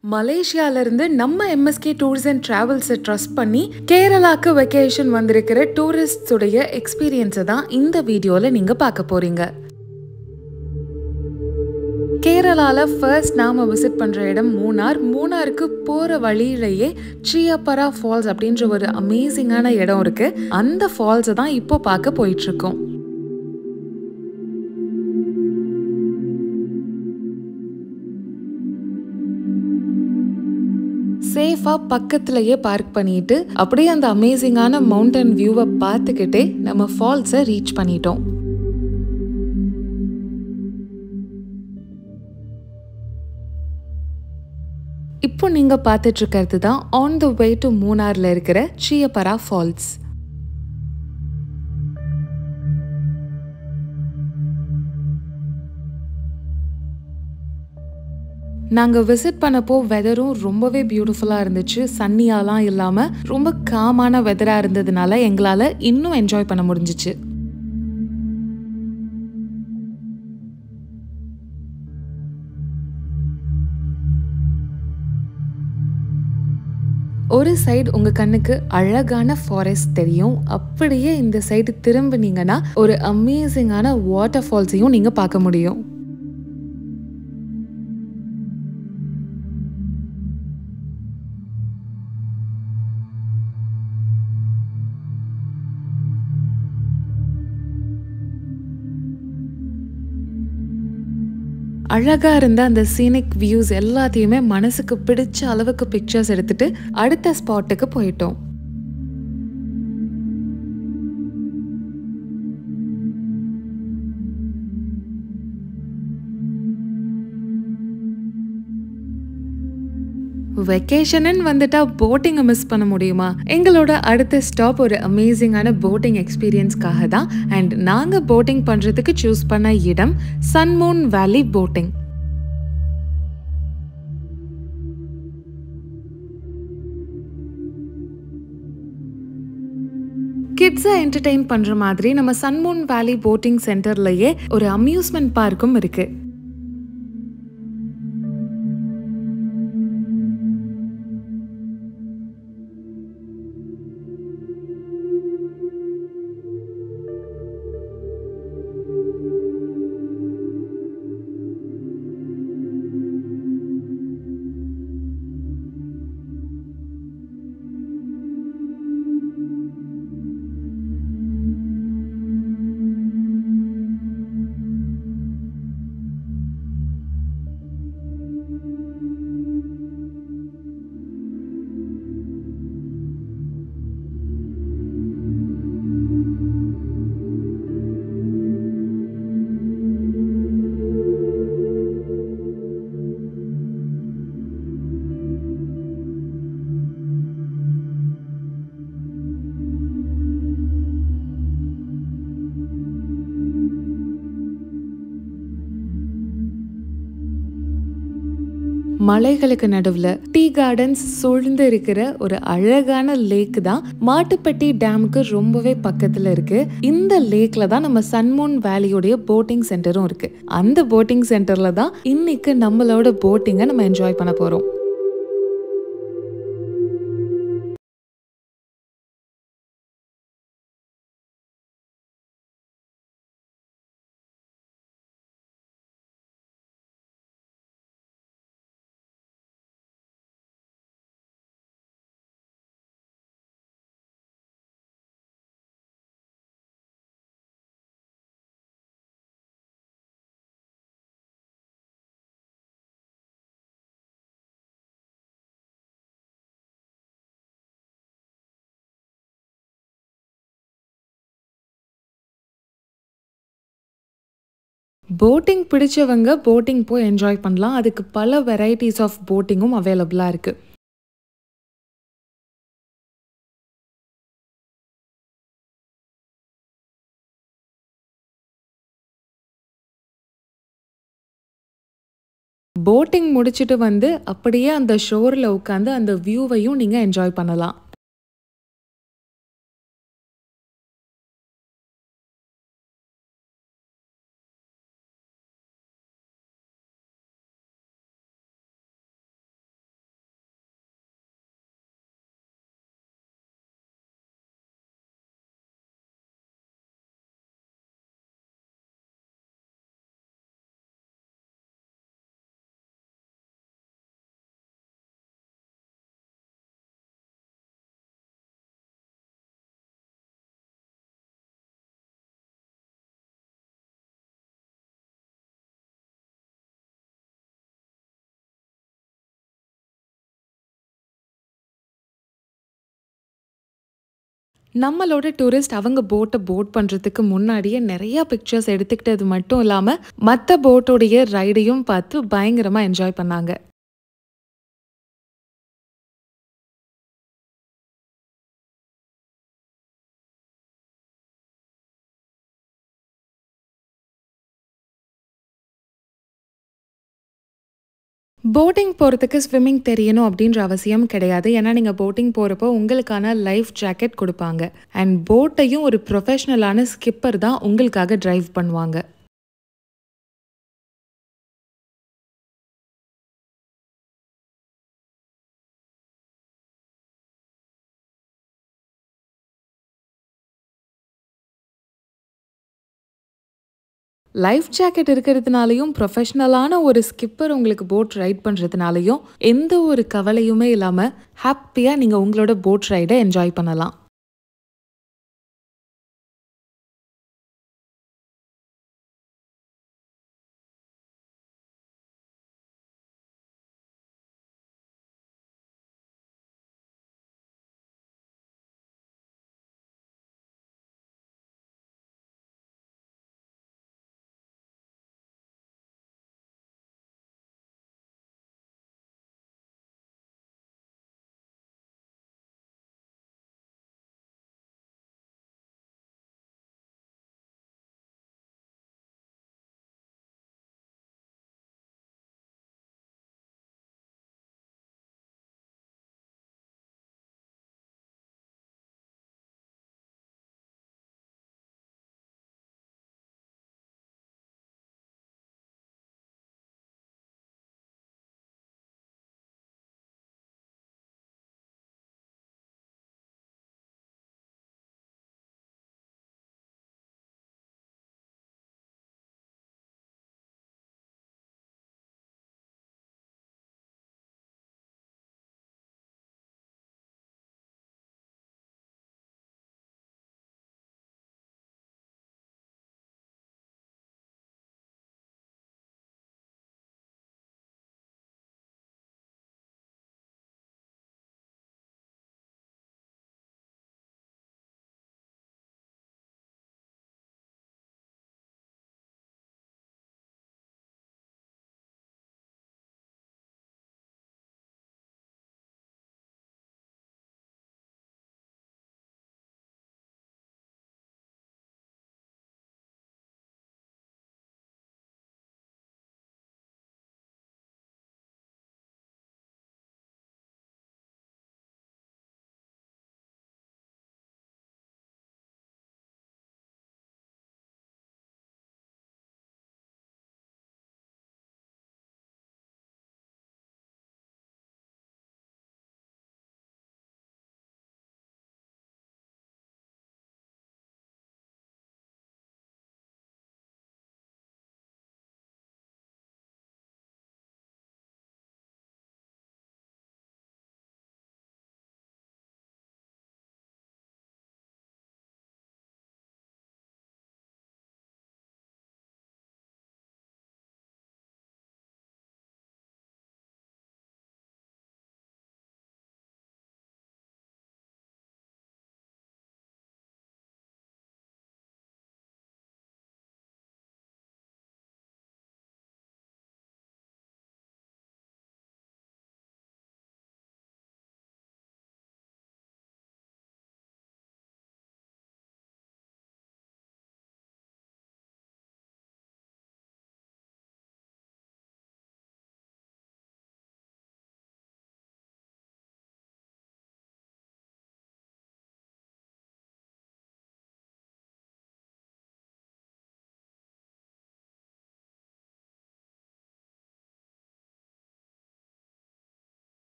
மலேசியால இருந்து நம்ம எம்எஸ்கே டூர்ஸ் அண்ட் டிராவல்ஸை ட்ரஸ்ட் பண்ணி கேரளாக்கு வெக்கேஷன் வந்திருக்கிற டூரிஸ்ட்ஸுடைய எக்ஸ்பீரியன்ஸை தான் இந்த வீடியோவில் நீங்கள் பார்க்க போறீங்க கேரளால ஃபர்ஸ்ட் நாம விசிட் பண்ற இடம் மூணார் மூணாருக்கு போற வழியிலேயே சியப்பரா ஃபால்ஸ் அப்படின்ற ஒரு அமேசிங்கான இடம் இருக்கு அந்த ஃபால்ஸை தான் இப்போ பார்க்க போயிட்டு இருக்கோம் சேஃபாக பக்கத்துலயே பார்க் பண்ணிட்டு அப்படியே அந்த அமேசிங்கான மவுண்டன் வியூவை பார்த்துக்கிட்டே நம்ம ஃபால்ஸை ரீச் பண்ணிட்டோம் இப்போ நீங்க பார்த்துட்டு இருக்கிறது தான் ஆன் த வே டு மூணார்ல இருக்கிற சியப்பரா ஃபால்ஸ் நாங்கள் விசிட் பண்ணப்போ வெதரும் ரொம்பவே பியூட்டிஃபுல்லாக இருந்துச்சு சன்னியாலாம் இல்லாமல் ரொம்ப காமான வெதராக இருந்ததுனால எங்களால் இன்னும் என்ஜாய் பண்ண முடிஞ்சிச்சு ஒரு சைடு உங்கள் கண்ணுக்கு அழகான ஃபாரஸ்ட் தெரியும் அப்படியே இந்த சைடு திரும்பினீங்கன்னா ஒரு அமேசிங்கான வாட்டர் ஃபால்ஸையும் நீங்கள் பார்க்க முடியும் அழகா இருந்த அந்த சீனிக் வியூஸ் எல்லாத்தையுமே மனசுக்கு பிடிச்ச அளவுக்கு பிக்சர்ஸ் எடுத்துட்டு அடுத்த ஸ்பாட்டுக்கு போயிட்டோம் வெக்கேஷனுன்னு வந்துட்டா போட்டிங்கை மிஸ் பண்ண முடியுமா எங்களோட அடுத்த ஸ்டாப் ஒரு அமேசிங்கான போட்டிங் எக்ஸ்பீரியன்ஸ்க்காக தான் அண்ட் நாங்கள் போட்டிங் பண்ணுறதுக்கு சூஸ் பண்ண இடம் சன்மூன் வேலி போட்டிங் கிட்ஸை என்டர்டெயின் பண்ணுற மாதிரி நம்ம சன்மூன் வேலி போட்டிங் சென்டர்லயே ஒரு அம்யூஸ்மெண்ட் பார்க்கும் இருக்கு மலைகளுக்கு நடுவில் டீ கார்டன்ஸ் சூழ்ந்து இருக்கிற ஒரு அழகான லேக் தான் மாட்டுப்பட்டி டேமுக்கு ரொம்பவே பக்கத்தில் இருக்கு இந்த லேக்ல தான் நம்ம சன்மூன் வேலியோடைய போட்டிங் சென்டரும் இருக்கு அந்த போட்டிங் சென்டர்ல தான் இன்னைக்கு நம்மளோட போட்டிங்கை நம்ம என்ஜாய் பண்ண போறோம் போட்டிங் பிடிச்சவங்க போட்டிங் போய் என்ஜாய் பண்ணலாம் அதுக்கு பல வெரைட்டிஸ் ஆஃப் போட்டிங்கும் அவைலபிளாக இருக்குது போட்டிங் முடிச்சுட்டு வந்து அப்படியே அந்த ஷோரில் உட்காந்து அந்த வியூவையும் நீங்கள் என்ஜாய் பண்ணலாம் நம்மளோட டூரிஸ்ட் அவங்க போட்டை போட் பண்ணுறதுக்கு முன்னாடியே நிறைய பிக்சர்ஸ் எடுத்துக்கிட்டது மட்டும் இல்லாமல் மற்ற போட்டோடைய ரைடையும் பார்த்து பயங்கரமாக என்ஜாய் பண்ணாங்க போட்டிங் போகிறதுக்கு ஸ்விம்மிங் தெரியணும் அப்படின்ற அவசியம் கிடையாது ஏன்னா நீங்கள் போட்டிங் போகிறப்போ உங்களுக்கான லைஃப் ஜாக்கெட் கொடுப்பாங்க அண்ட் போட்டையும் ஒரு ப்ரொஃபஷ்னலான ஸ்கிப்பர் தான் உங்களுக்காக டிரைவ் பண்ணுவாங்க லைஃப் ஜாக்கெட் இருக்கிறதுனாலையும் ப்ரொஃபஷ்னலான ஒரு ஸ்கிப்பர் உங்களுக்கு போட் ரைட் பண்ணுறதுனாலையும் எந்த ஒரு கவலையுமே இல்லாமல் ஹாப்பியாக நீங்கள் உங்களோட போட் ரைடை என்ஜாய் பண்ணலாம்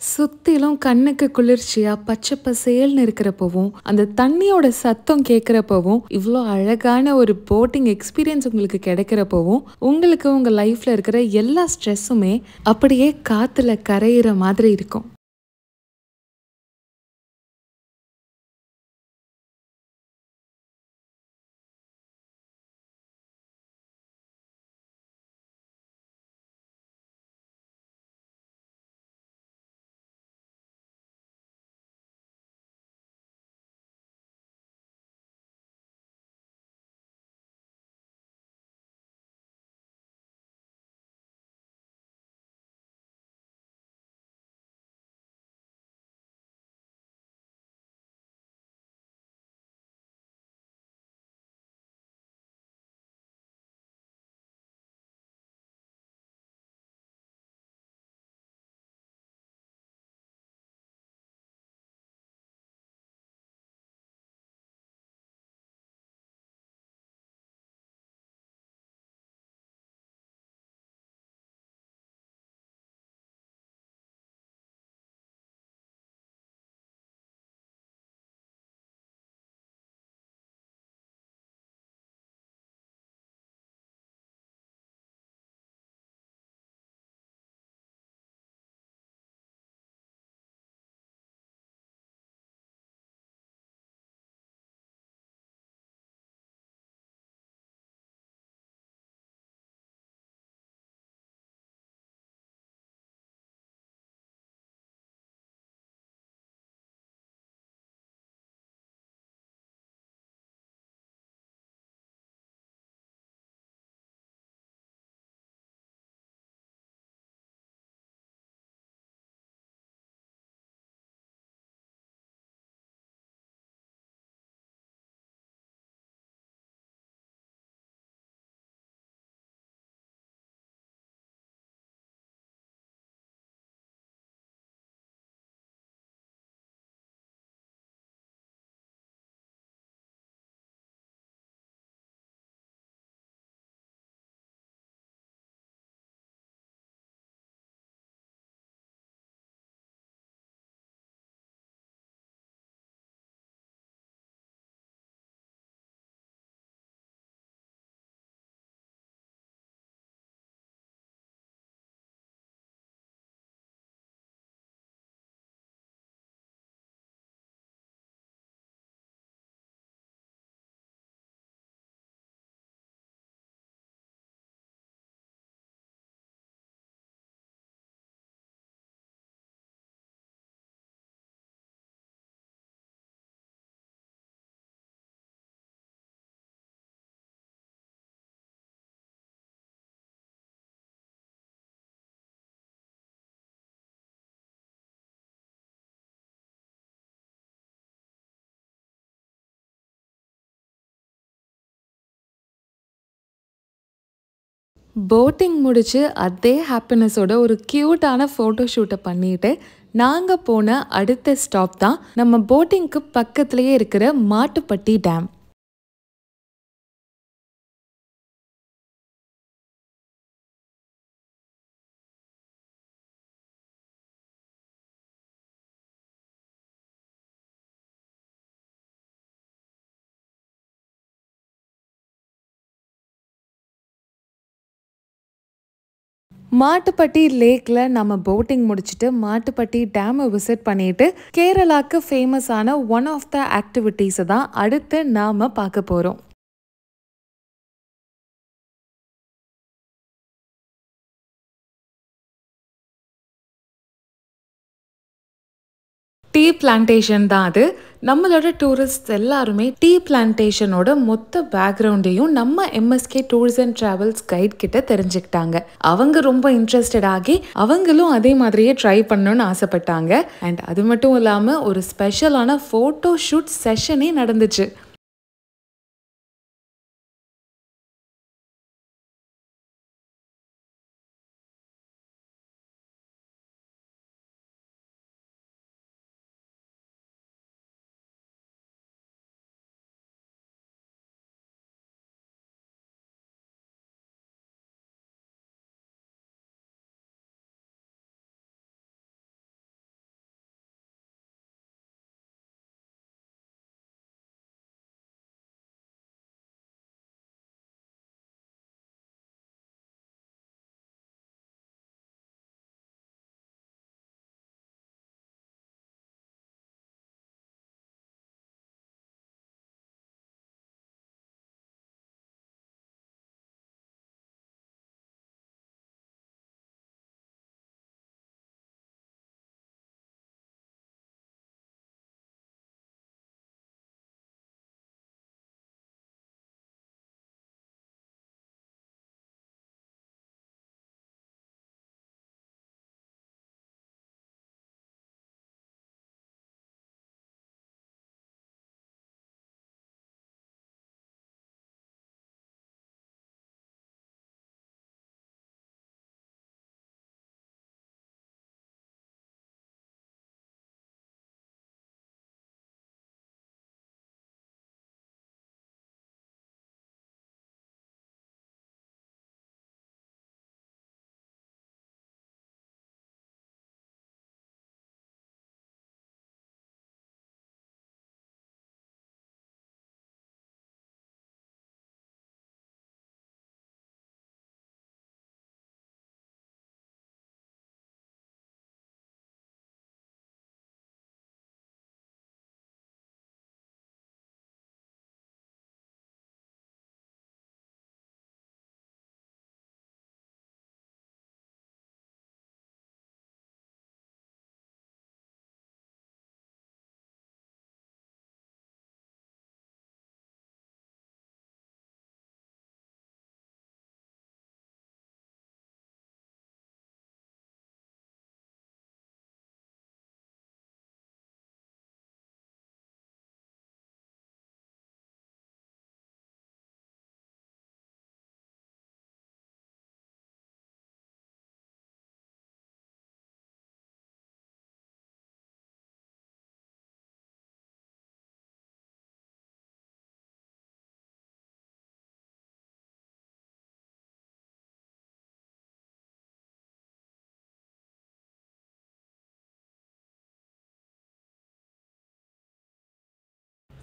சுத்திலும் கண்ணுக்கு குளிர்ச்சியா பச்சை பசேல்னு இருக்கிறப்பவும் அந்த தண்ணியோட சத்தம் கேட்குறப்பவும் இவ்வளோ அழகான ஒரு போட்டிங் எக்ஸ்பீரியன்ஸ் உங்களுக்கு கிடைக்கிறப்பவும் உங்களுக்கு உங்க லைஃப்ல இருக்கிற எல்லா ஸ்ட்ரெஸ்ஸுமே அப்படியே காத்துல கரையிற மாதிரி இருக்கும் போட்டிங் முடிச்சு அதே ஹாப்பினஸோட ஒரு க்யூட்டான ஃபோட்டோ ஷூட்டை பண்ணிட்டு நாங்கள் போன அடுத்த ஸ்டாப் தான் நம்ம போட்டிங்க்கு பக்கத்துலேயே இருக்கிற மாட்டுப்பட்டி டேம் மாட்டுப்பட்டி லேக்கில் நம்ம போட்டிங் முடிச்சுட்டு மாட்டுப்பட்டி டேமை விசிட் பண்ணிட்டு கேரளாக்கு ஃபேமஸான ஒன் ஆஃப் த ஆக்டிவிட்டீஸை தான் அடுத்து நாம் பார்க்க போகிறோம் டீ பிளான்டேஷன் தான் அது நம்மளோட டூரிஸ்ட் எல்லாருமே டீ பிளான்டேஷனோட மொத்த பேக்ரவுண்டையும் நம்ம MSK tours and travels guide கிட்ட தெரிஞ்சுக்கிட்டாங்க அவங்க ரொம்ப இன்ட்ரெஸ்டட் ஆகி அவங்களும் அதே மாதிரியே ட்ரை பண்ணணும்னு ஆசைப்பட்டாங்க அண்ட் அது மட்டும் இல்லாமல் ஒரு ஸ்பெஷலான ஃபோட்டோ ஷூட் செஷனே நடந்துச்சு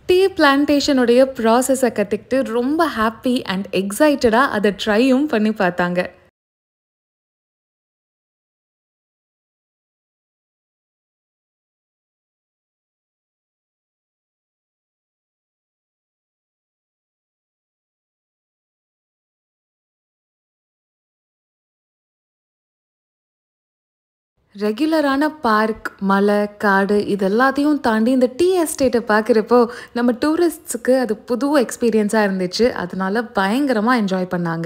டீ பிளான்டேஷனுடைய ப்ராசஸை கற்றுக்கிட்டு ரொம்ப ஹாப்பி அண்ட் எக்ஸைட்டடாக அதை ட்ரையும் பண்ணி பார்த்தாங்க ரெகுலரான பார்க் மலை காடு இது எல்லாத்தையும் தாண்டி இந்த டீ எஸ்டேட்டை பார்க்குறப்போ நம்ம டூரிஸ்ட்ஸுக்கு அது புது எக்ஸ்பீரியன்ஸாக இருந்துச்சு அதனால பயங்கரமாக என்ஜாய் பண்ணாங்க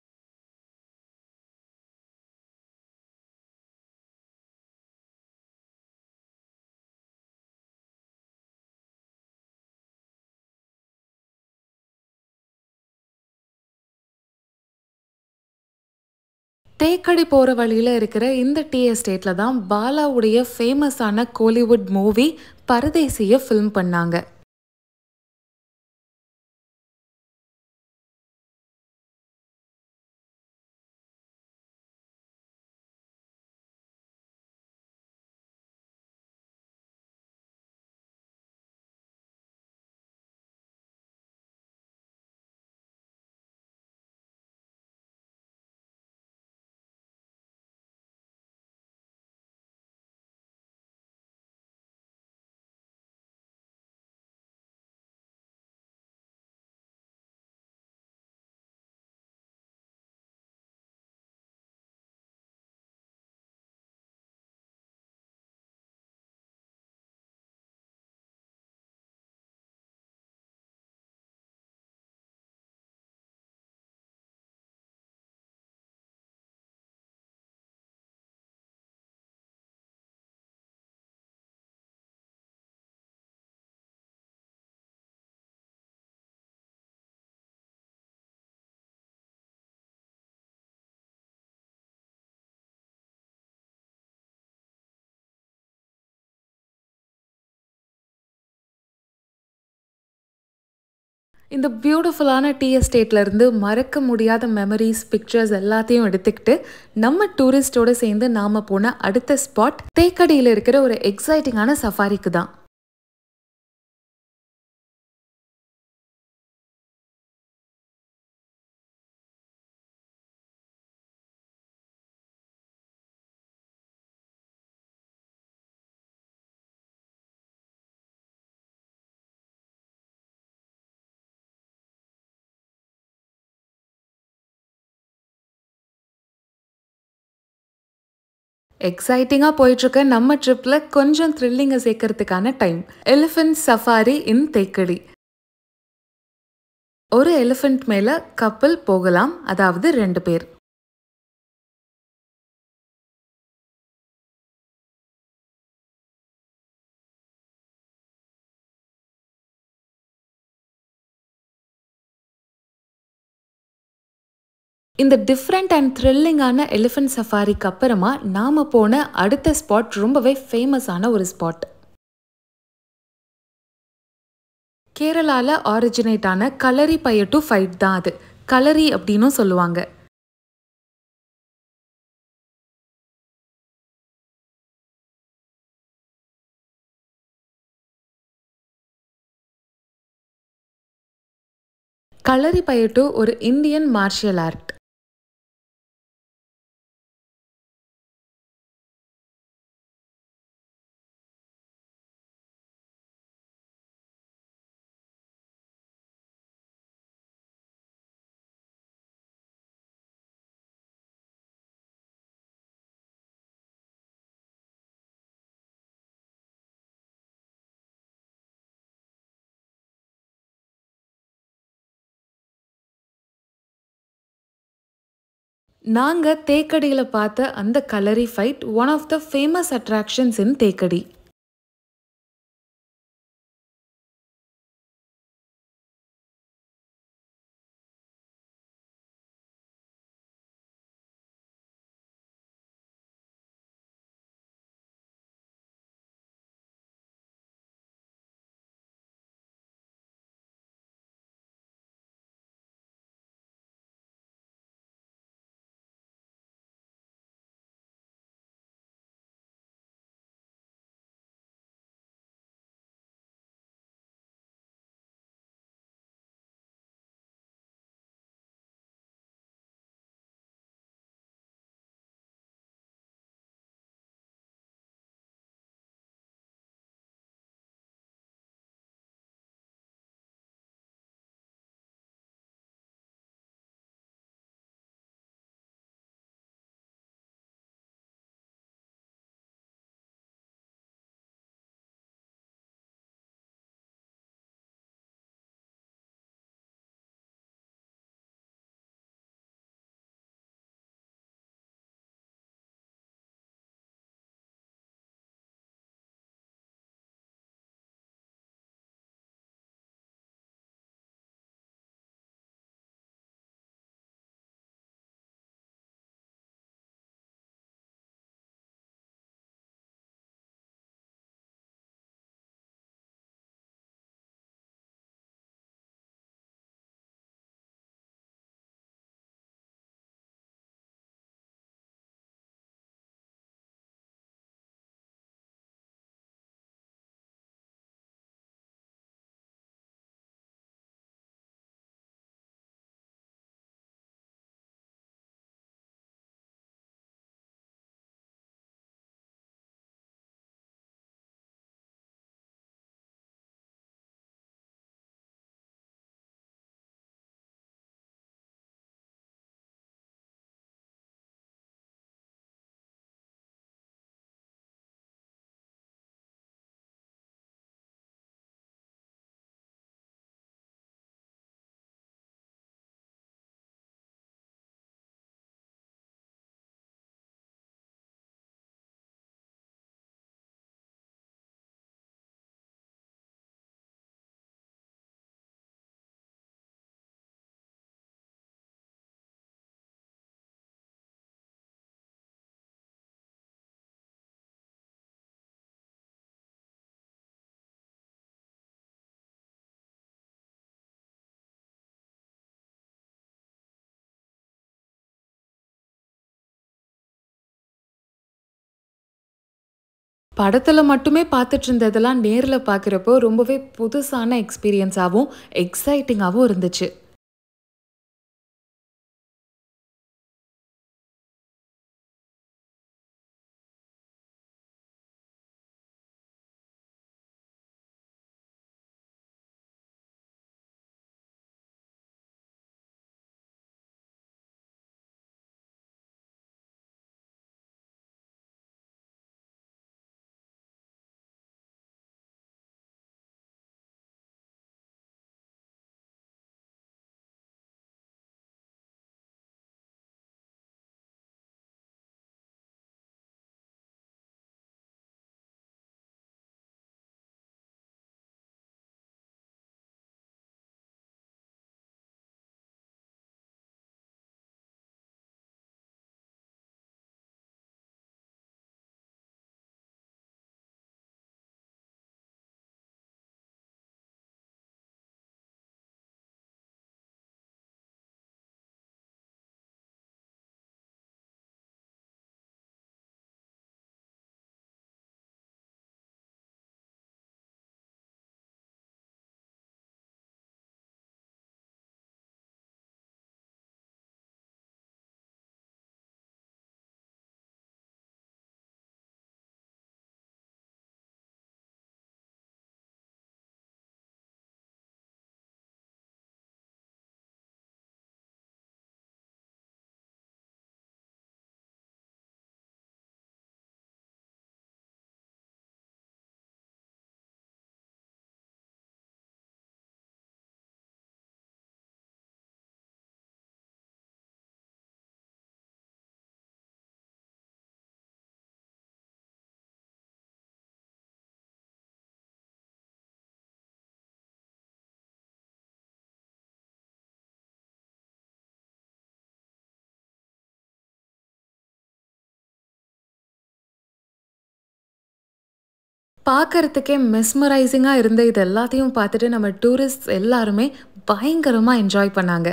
தேக்கடி போகிற வழியில் இருக்கிற இந்த டீ எஸ்டேட்டில் தான் பாலாவுடைய ஃபேமஸான கோலிவுட் மூவி பரதேசியை ஃபில்ம் பண்ணாங்க இந்த பியூட்டிஃபுல்லான டீ எஸ்டேட்ல இருந்து மறக்க முடியாத மெமரிஸ் பிக்சர்ஸ் எல்லாத்தையும் எடுத்துக்கிட்டு நம்ம டூரிஸ்டோட சேர்ந்து நாம போன அடுத்த ஸ்பாட் தேக்கடியில் இருக்கிற ஒரு எக்ஸைட்டிங்கான சஃபாரிக்கு தான் எக்ஸைட்டிங்காக போயிட்டுருக்க நம்ம ட்ரிப்பில் கொஞ்சம் த்ரில்லிங்கை சேர்க்கறதுக்கான time elephant safari in Thekkady ஒரு எலிஃபென்ட் மேலே கப்பல் போகலாம் அதாவது ரெண்டு பேர் இந்த டிஃப்ரெண்ட் அண்ட் த்ரில்லிங்கான எலிஃபென்ட் சஃபாரிக்கு அப்புறமா நாம் போன அடுத்த ஸ்பாட் ரொம்பவே ஃபேமஸான ஒரு ஸ்பாட் கேரளாவில் ஆரிஜினேட் ஆன கலரி பயட்டு ஃபைட் தான் அது கலரி அப்படின்னும் சொல்லுவாங்க களரி பயட்டு ஒரு இந்தியன் மார்ஷியல் ஆர்ட் நாங்கள் தேக்கடியில் பார்த்த அந்த Kalari fight one of the famous attractions in Thekkady படத்துல மட்டுமே பார்த்துட்டு இருந்ததெல்லாம் நேர்ல பார்க்குறப்போ ரொம்பவே புதுசான எக்ஸ்பீரியன்ஸாவும், எக்ஸைட்டிங்காவும் இருந்துச்சு. பார்க்கறதுக்கே மெஸ்மரைசிங்கா இருந்த இது எல்லாத்தையும் பார்த்துட்டு நம்ம டூரிஸ்ட்ஸ் எல்லாருமே பயங்கரமா என்ஜாய் பண்ணாங்க.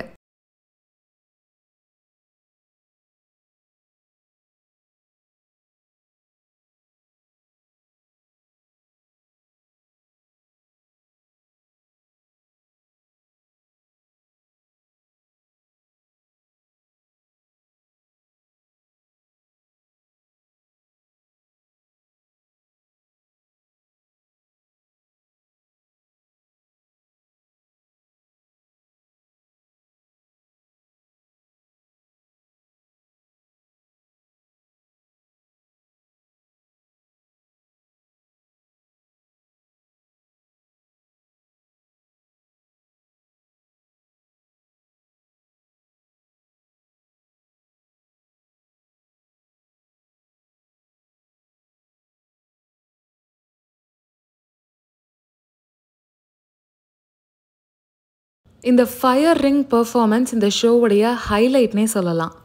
இந்த ஃபயர் ரிங் பெர்ஃபார்மன்ஸ் இந்த ஷோவுடைய ஹைலைட்னே சொல்லலாம்.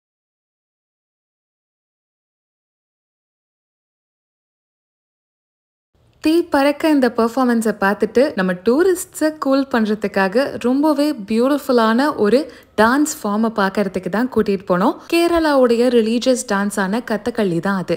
தீ பறக்க இந்த பெர்ஃபார்மன்ஸ பார்த்துட்டு நம்ம டூரிஸ்ட்ஸ கூல் பண்றதுக்காக ரொம்பவே பியூட்டிஃபுல்லான ஒரு டான்ஸ் ஃபார்ம பார்க்கறதுக்கு தான் கூட்டிட்டு போனோம். கேரளாவுடைய ரிலீஜியஸ் டான்ஸான கதகளி தான் அது.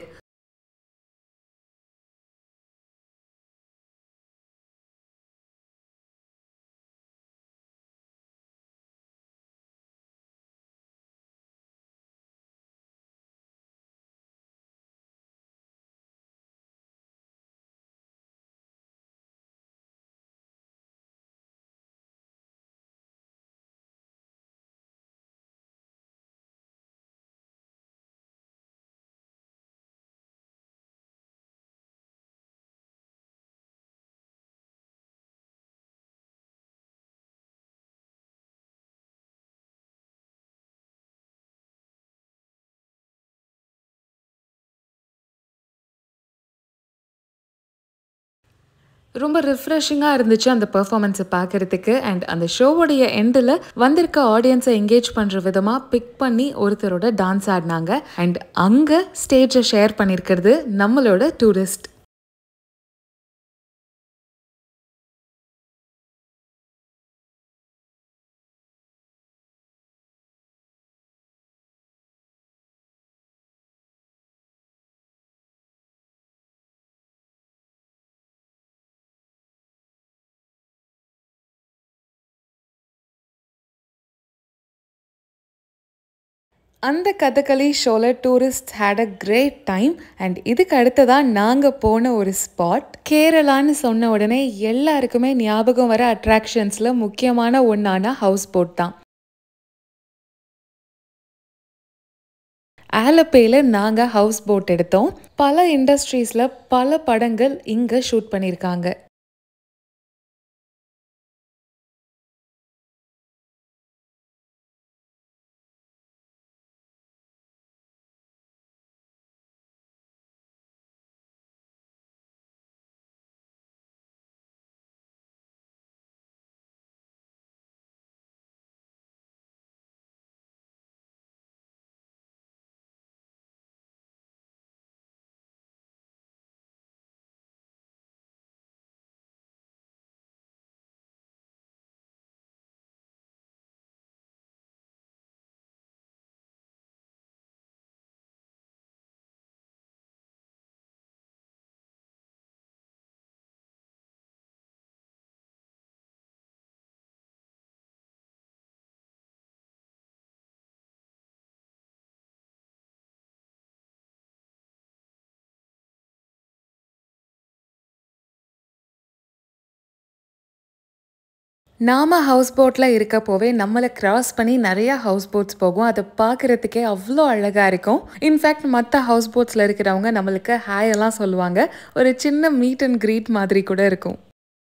ரொம்ப ரிஃப்ரெஷிங்கா இருந்துச்சு அந்த பெர்ஃபார்மன்ஸ பார்க்கறதுக்கு. அண்ட் அந்த ஷோவுடைய எண்டுல வந்திருக்க ஆடியன்ஸ என்கேஜ் பண்ற விதமா பிக் பண்ணி ஒருத்தரோட டான்ஸ் ஆடுனாங்க. அண்ட் அங்க ஸ்டேஜ ஷேர் பண்ணியிருக்கிறது நம்மளோட டூரிஸ்ட். அந்த கதகளி ஷோவில் tourist had a great time and இதுக்கு அடுத்ததான் நாங்கள் போன ஒரு ஸ்பாட் கேரளான்னு சொன்ன உடனே எல்லாருக்குமே ஞாபகம் வர அட்ராக்ஷன்ஸில் முக்கியமான ஒன்றான ஹவுஸ் போட் தான் ஆலப்பேயில் நாங்கள் ஹவுஸ் போட் எடுத்தோம் பல இண்டஸ்ட்ரீஸில் பல படங்கள் இங்கே ஷூட் பண்ணியிருக்காங்க நாம ஹவுஸ் போட்டில் இருக்கப்போவே நம்மளை கிராஸ் பண்ணி நிறையா ஹவுஸ் போட்ஸ் போகும் அதை பார்க்குறதுக்கே அவ்வளோ அழகாக இருக்கும் இன்ஃபேக்ட் மற்ற ஹவுஸ் போட்ஸில் இருக்கிறவங்க நம்மளுக்கு ஹாய் எல்லாம் சொல்லுவாங்க ஒரு சின்ன மீட் அண்ட் க்ரீட் மாதிரி கூட இருக்கும்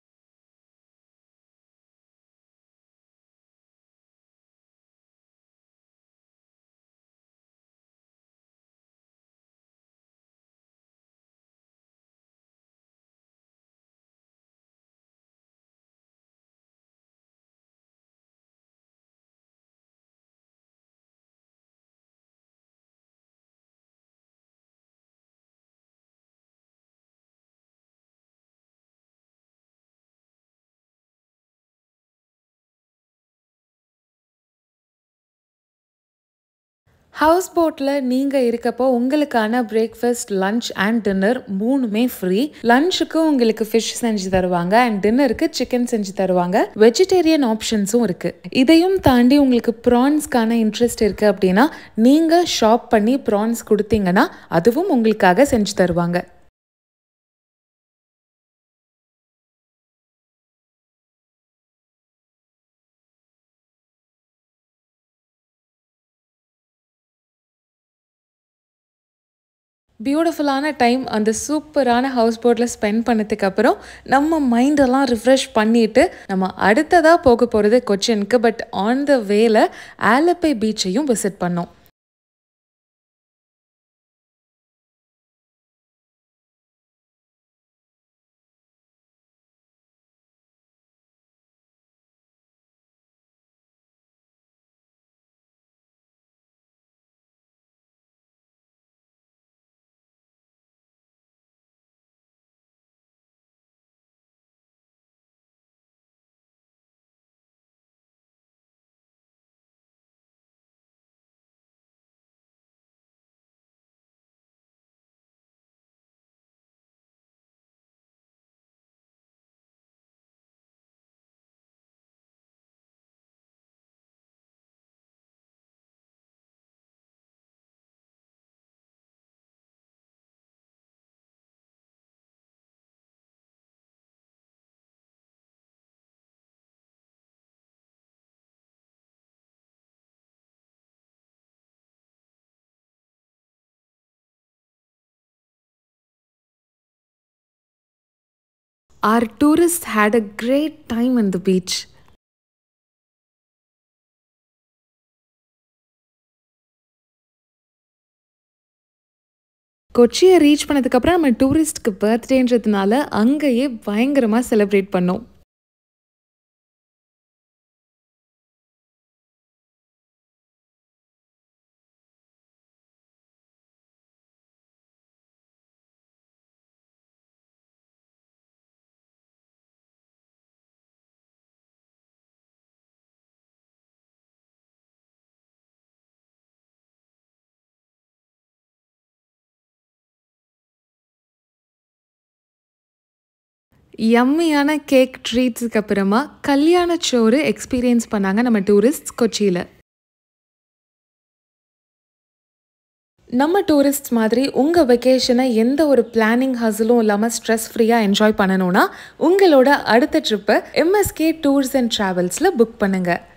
ஹவுஸ் போட்டில் நீங்கள் இருக்கப்போ உங்களுக்கான பிரேக்ஃபாஸ்ட் லஞ்ச் அண்ட் டின்னர் மூணுமே ஃப்ரீ லஞ்சுக்கு உங்களுக்கு ஃபிஷ் செஞ்சு தருவாங்க அண்ட் டின்னருக்கு சிக்கன் செஞ்சு தருவாங்க வெஜிடேரியன் ஆப்ஷன்ஸும் இருக்குது இதையும் தாண்டி உங்களுக்கு ப்ரான்ஸ்க்கான இன்ட்ரெஸ்ட் இருக்குது அப்படின்னா நீங்கள் ஷாப் பண்ணி ப்ரான்ஸ் கொடுத்தீங்கன்னா அதுவும் உங்களுக்காக செஞ்சு தருவாங்க பியூட்டிஃபுல்லான டைம் அந்த சூப்பரான ஹவுஸ் போட்டில் ஸ்பெண்ட் பண்ணதுக்கு அப்புறம் நம்ம மைண்டெல்லாம் ரிஃப்ரெஷ் பண்ணிட்டு நம்ம அடுத்ததாக போக போகிறது கொச்சினுக்கு பட் ஆன் த வேல ஆலப்பை பீச்சையும் விசிட் பண்ணோம் Our tourists had a great time on the beach. கொச்சியை ரீச் பண்ணதுக்கப்புறம் நம்ம டூரிஸ்ட்க்கு பர்த்டேன்றதுனால அங்கேயே பயங்கரமாக செலிப்ரேட் பண்ணோம் யம்மியான கேக் ட்ரீட்ஸுக்கு அப்புறமா கல்யாண சோறு எக்ஸ்பீரியன்ஸ் பண்ணாங்க நம்ம டூரிஸ்ட்ஸ் கொச்சியில் நம்ம டூரிஸ்ட் மாதிரி உங்கள் வெக்கேஷனை எந்த ஒரு பிளானிங் ஹசலும் இல்லாமல் ஸ்ட்ரெஸ் ஃப்ரீயாக என்ஜாய் பண்ணணும்னா உங்களோட அடுத்த ட்ரிப்பை எம்எஸ்கே டூர்ஸ் அண்ட் ட்ராவல்ஸில் புக் பண்ணுங்கள்